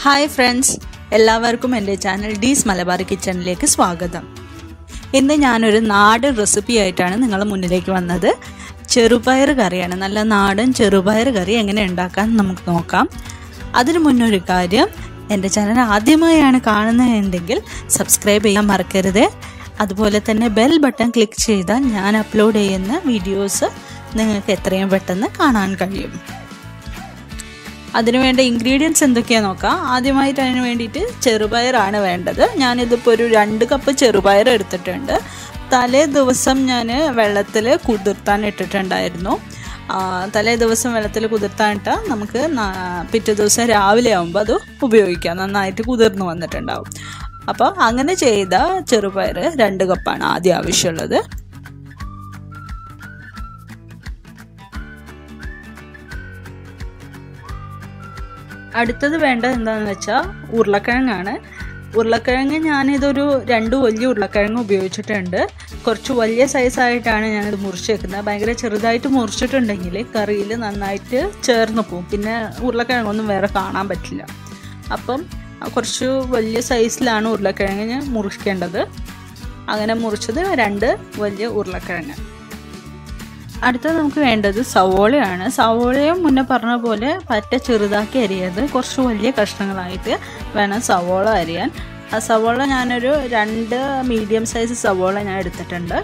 hi friends എല്ലാവർക്കും എൻ്റെ channel ഡീസ് Malabar കിച്ചണിലേക്ക് സ്വാഗതം ഇന്ന് ഞാനൊരു നാടൻ റെസിപ്പി ആയിട്ടാണ് നിങ്ങളുടെ മുന്നിലേക്ക് വന്നത് ചെറുപയർ കറിയാണ് നല്ല നാടൻ ചെറുപയർ കറി എങ്ങനെ ഉണ്ടാക്കാൻ നമുക്ക് നോക്കാം അതിനു മുന്നൊരു കാര്യം എൻ്റെ ചാനൽ ആദ്യമായാണ് കാണുന്നതെങ്കിൽ സബ്സ്ക്രൈബ് ചെയ്യാൻ മറക്കരുത് അതുപോലെ തന്നെ ബെൽ ബട്ടൺ ക്ലിക്ക് ചെയ്താൽ ഞാൻ അപ്ലോഡ് ചെയ്യുന്ന വീഡിയോസ് നിങ്ങൾക്ക് എത്രയും പെട്ടെന്ന് കാണാൻ കഴിയും അതിനുവേണ്ട ഇൻഗ്രീഡിയൻസ് എന്തൊക്കെയാണെന്ന് നോക്കാം ആദ്യമായിട്ട് അതിന് വേണ്ടിയിട്ട് ചെറുപയറാണ് വേണ്ടത് ഞാനിതിപ്പോൾ ഒരു രണ്ട് കപ്പ് ചെറുപയർ എടുത്തിട്ടുണ്ട് തലേ ദിവസം ഞാൻ വെള്ളത്തിൽ കുതിർത്താൻ ഇട്ടിട്ടുണ്ടായിരുന്നു തലേ ദിവസം വെള്ളത്തിൽ കുതിർത്താനിട്ടാൽ നമുക്ക് പിറ്റേ ദിവസം രാവിലെ ആകുമ്പോൾ അത് ഉപയോഗിക്കാം നന്നായിട്ട് കുതിർന്ന് വന്നിട്ടുണ്ടാവും അപ്പോൾ അങ്ങനെ ചെയ്ത ചെറുപയർ രണ്ട് കപ്പാണ് ആദ്യം ആവശ്യമുള്ളത് അടുത്തത് വേണ്ടത് എന്താണെന്ന് വെച്ചാൽ ഉരുളക്കിഴങ്ങാണ് ഉരുളക്കിഴങ്ങ് ഞാനിതൊരു രണ്ട് വലിയ ഉരുളക്കിഴങ്ങ് ഉപയോഗിച്ചിട്ടുണ്ട് കുറച്ച് വലിയ സൈസായിട്ടാണ് ഞാനിത് മുറിച്ച് വെക്കുന്നത് ഭയങ്കര ചെറുതായിട്ട് മുറിച്ചിട്ടുണ്ടെങ്കിൽ കറിയിൽ നന്നായിട്ട് ചേർന്ന് പോകും പിന്നെ ഉരുളക്കിഴങ്ങൊന്നും വേറെ കാണാൻ പറ്റില്ല അപ്പം കുറച്ച് വലിയ സൈസിലാണ് ഉരുളക്കിഴങ്ങ് മുറിക്കേണ്ടത് അങ്ങനെ മുറിച്ചത് രണ്ട് വലിയ ഉരുളക്കിഴങ്ങ് അടുത്തത് നമുക്ക് വേണ്ടത് സവോളയാണ് സവോളയും മുന്നേ പറഞ്ഞ പോലെ പറ്റ ചെറുതാക്കി അരിയത് കുറച്ച് വലിയ കഷ്ണങ്ങളായിട്ട് വേണം സവോള അരിയാൻ ആ സവോള ഞാനൊരു രണ്ട് മീഡിയം സൈസ് സവോള ഞാൻ എടുത്തിട്ടുണ്ട്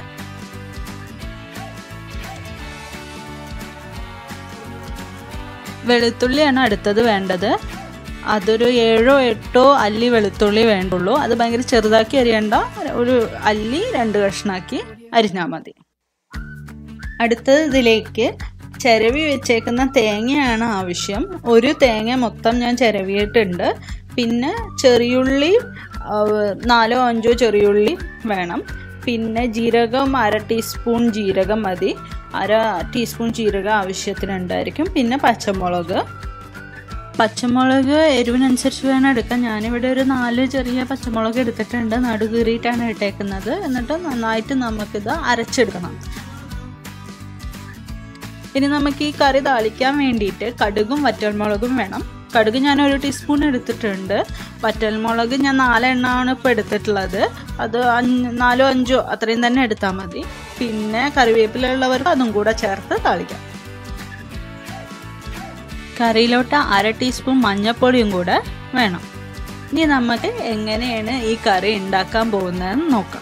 വെളുത്തുള്ളിയാണ് അടുത്തത് വേണ്ടത് അതൊരു ഏഴോ എട്ടോ അല്ലി വെളുത്തുള്ളി വേണ്ടുള്ളൂ അത് ഭയങ്കര ചെറുതാക്കി അരിയണ്ട ഒരു അല്ലി രണ്ട് കഷ്ണാക്കി അരിഞ്ഞാൽ മതി അടുത്തത് ഇതിലേക്ക് ചിരവി വെച്ചേക്കുന്ന തേങ്ങയാണ് ആവശ്യം ഒരു തേങ്ങ മൊത്തം ഞാൻ ചിരവിയിട്ടുണ്ട് പിന്നെ ചെറിയുള്ളി നാലോ അഞ്ചോ ചെറിയുള്ളി വേണം പിന്നെ ജീരകം അര ടീസ്പൂൺ ജീരകം മതി അര ടീസ്പൂൺ ജീരകം ആവശ്യത്തിനുണ്ടായിരിക്കും പിന്നെ പച്ചമുളക് പച്ചമുളക് എരിവിനനുസരിച്ച് വേണം എടുക്കാൻ ഞാനിവിടെ ഒരു നാല് ചെറിയ പച്ചമുളക് എടുത്തിട്ടുണ്ട് നടുകീറിയിട്ടാണ് ഇട്ടേക്കുന്നത് എന്നിട്ട് നന്നായിട്ട് നമുക്കിത് അരച്ചെടുക്കണം ഇനി നമുക്ക് ഈ കറി താളിക്കാൻ വേണ്ടിയിട്ട് കടുകും വറ്റൽമുളകും വേണം കടുക് ഞാൻ ഒരു ടീസ്പൂൺ എടുത്തിട്ടുണ്ട് വറ്റൽമുളക് ഞാൻ നാലെണ്ണമാണ് ഇപ്പോൾ എടുത്തിട്ടുള്ളത് അത് നാലോ അഞ്ചോ അത്രയും തന്നെ എടുത്താൽ മതി പിന്നെ കറിവേപ്പിലുള്ളവർക്ക് അതും കൂടെ ചേർത്ത് താളിക്കാം കറിയിലോട്ട് അര ടീസ്പൂൺ മഞ്ഞൾപ്പൊടിയും കൂടെ വേണം ഇനി നമുക്ക് എങ്ങനെയാണ് ഈ കറി ഉണ്ടാക്കാൻ പോകുന്നതെന്ന് നോക്കാം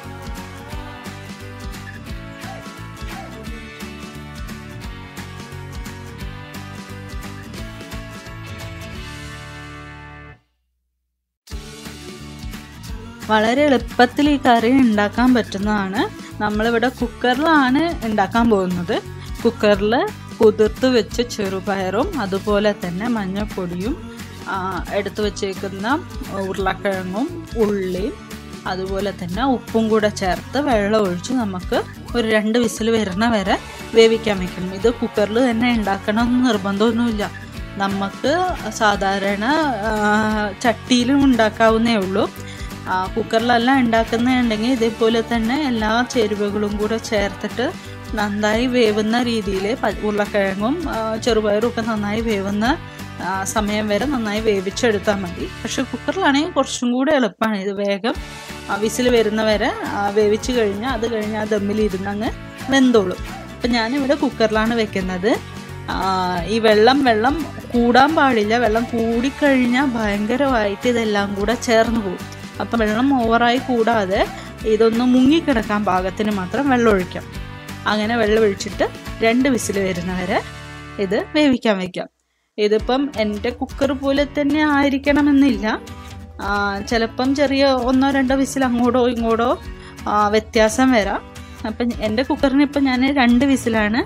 വളരെ എളുപ്പത്തിൽ ഈ കറി ഉണ്ടാക്കാൻ പറ്റുന്നതാണ് നമ്മളിവിടെ കുക്കറിലാണ് ഉണ്ടാക്കാൻ പോകുന്നത് കുക്കറിൽ കുതിർത്ത് വെച്ച ചെറുപയറും അതുപോലെ തന്നെ മഞ്ഞൾപ്പൊടിയും എടുത്തു വച്ചേക്കുന്ന ഉരുളക്കിഴങ്ങും ഉള്ളിയും അതുപോലെ തന്നെ ഉപ്പും കൂടെ ചേർത്ത് വെള്ളം ഒഴിച്ച് നമുക്ക് ഒരു രണ്ട് വിസിൽ വരുന്ന വരെ വേവിക്കാൻ വെക്കണം ഇത് കുക്കറിൽ തന്നെ ഉണ്ടാക്കണമെന്ന് നിർബന്ധമൊന്നുമില്ല നമുക്ക് സാധാരണ ചട്ടിയിലും ഉണ്ടാക്കാവുന്നേ ഉള്ളൂ കുക്കറിലല്ല ഉണ്ടാക്കുന്നുണ്ടെങ്കിൽ ഇതേപോലെ തന്നെ എല്ലാ ചേരുവകളും കൂടെ ചേർത്തിട്ട് നന്നായി വേവുന്ന രീതിയിൽ ഉരുളക്കിഴങ്ങും ചെറുപയറും ഒക്കെ നന്നായി വേവുന്ന സമയം വരെ നന്നായി വേവിച്ചെടുത്താൽ മതി പക്ഷെ കുക്കറിലാണെങ്കിൽ കുറച്ചും കൂടെ എളുപ്പമാണ് ഇത് വേഗം വിസിൽ വരുന്ന വരെ വേവിച്ച് കഴിഞ്ഞാൽ അത് കഴിഞ്ഞാൽ ആ ദമ്മിലിരുന്ന് അങ്ങ് വെന്തോളും അപ്പം ഞാനിവിടെ കുക്കറിലാണ് വെക്കുന്നത് ഈ വെള്ളം വെള്ളം കൂടാൻ പാടില്ല വെള്ളം കൂടിക്കഴിഞ്ഞാൽ ഭയങ്കരമായിട്ട് ഇതെല്ലാം കൂടെ ചേർന്ന് പോകും അപ്പം വെള്ളം ഓവറായി കൂടാതെ ഇതൊന്ന് മുങ്ങിക്കിടക്കാൻ പാകത്തിന് മാത്രം വെള്ളം ഒഴിക്കാം അങ്ങനെ വെള്ളം ഒഴിച്ചിട്ട് രണ്ട് വിസിൽ വരുന്നവരെ ഇത് വേവിക്കാൻ വയ്ക്കാം ഇതിപ്പം എൻ്റെ കുക്കർ പോലെ തന്നെ ആയിരിക്കണമെന്നില്ല ചിലപ്പം ചെറിയ ഒന്നോ രണ്ടോ വിസിൽ അങ്ങോട്ടോ ഇങ്ങോട്ടോ വ്യത്യാസം വരാം അപ്പം എൻ്റെ കുക്കറിന് ഇപ്പം ഞാൻ രണ്ട് വിസിലാണ്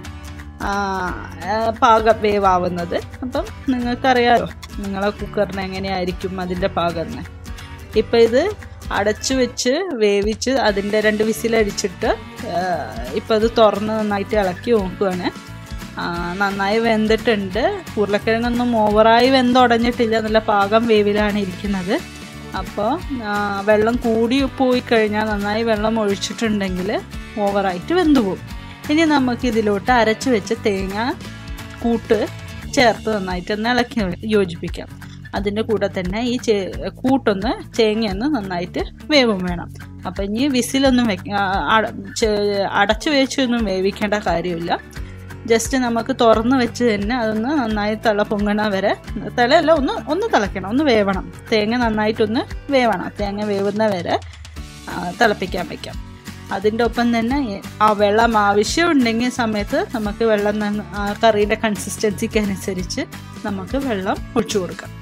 പാകം വേവാവുന്നത് അപ്പം നിങ്ങൾക്കറിയാമോ നിങ്ങളെ കുക്കറിന് എങ്ങനെയായിരിക്കും അതിൻ്റെ പാകം ഇപ്പം ഇത് അടച്ചു വെച്ച് വേവിച്ച് അതിൻ്റെ രണ്ട് വിസിലടിച്ചിട്ട് ഇപ്പം അത് തുറന്ന് നന്നായിട്ട് ഇളക്കി നോക്കുകയാണ് നന്നായി വെന്തിട്ടുണ്ട് ഉരുളക്കിഴങ്ങൊന്നും ഓവറായി വെന്തുടഞ്ഞിട്ടില്ല നല്ല പാകം വേവിലാണ് ഇരിക്കുന്നത് അപ്പോൾ വെള്ളം കൂടി പോയി കഴിഞ്ഞാൽ നന്നായി വെള്ളം ഒഴിച്ചിട്ടുണ്ടെങ്കിൽ ഓവറായിട്ട് വെന്തു പോകും ഇനി നമുക്ക് ഇതിലോട്ട് അരച്ച് വെച്ച തേങ്ങ കൂട്ട് ചേർത്ത് നന്നായിട്ട് ഒന്ന് ഇളക്കി യോജിപ്പിക്കാം അതിൻ്റെ കൂടെ തന്നെ ഈ ചേ കൂട്ടൊന്ന് തേങ്ങയൊന്ന് നന്നായിട്ട് വേവും വേണം അപ്പം ഇനി വിസിലൊന്നും വെക്ക ആ, അട- ചെ- അടച്ചു വെച്ചൊന്നും വേവിക്കേണ്ട കാര്യമില്ല ജസ്റ്റ് നമുക്ക് തുറന്ന് വെച്ച് തന്നെ അതൊന്ന് നന്നായി തിള പൊങ്ങണ വരെ തിളയല്ല ഒന്ന് ഒന്ന് തിളയ്ക്കണം ഒന്ന് വേവണം തേങ്ങ നന്നായിട്ടൊന്ന് വേവണം തേങ്ങ വേവുന്ന വരെ ആ, തിളപ്പിക്കാൻ വയ്ക്കാം അതിൻ്റെ ഒപ്പം തന്നെ ഈ- ആ വെള്ളം ആവശ്യമുണ്ടെങ്കിൽ സമയത്ത് നമുക്ക് വെള്ളം നന്ന- ആ കറിയുടെ കൺസിസ്റ്റൻസിക്ക് അനുസരിച്ച് നമുക്ക് വെള്ളം ഒഴിച്ചു കൊടുക്കാം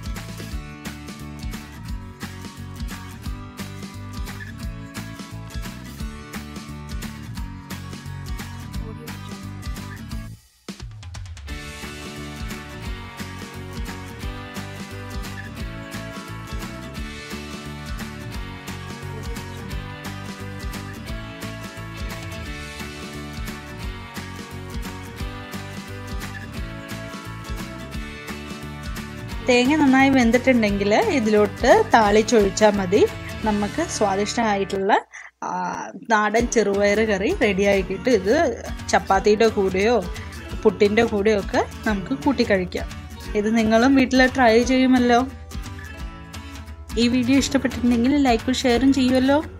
തേങ്ങ നന്നായി വെന്തിട്ടുണ്ടെങ്കിൽ ഇതിലോട്ട് താളിച്ചൊഴിച്ചാൽ മതി നമുക്ക് സ്വാദിഷ്ടമായിട്ടുള്ള ആ, നാടൻ ചെറുപയർ കറി റെഡി ആക്കിയിട്ട് ഇത് ചപ്പാത്തിയുടെ കൂടെയോ പുട്ടിൻ്റെ കൂടെയോ ഒക്കെ നമുക്ക് കൂട്ടി കഴിക്കാം ഇത് നിങ്ങളും വീട്ടിൽ ട്രൈ ചെയ്യുമല്ലോ ഈ വീഡിയോ ഇഷ്ടപ്പെട്ടിട്ടുണ്ടെങ്കിൽ ലൈക്കും ഷെയറും ചെയ്യുമല്ലോ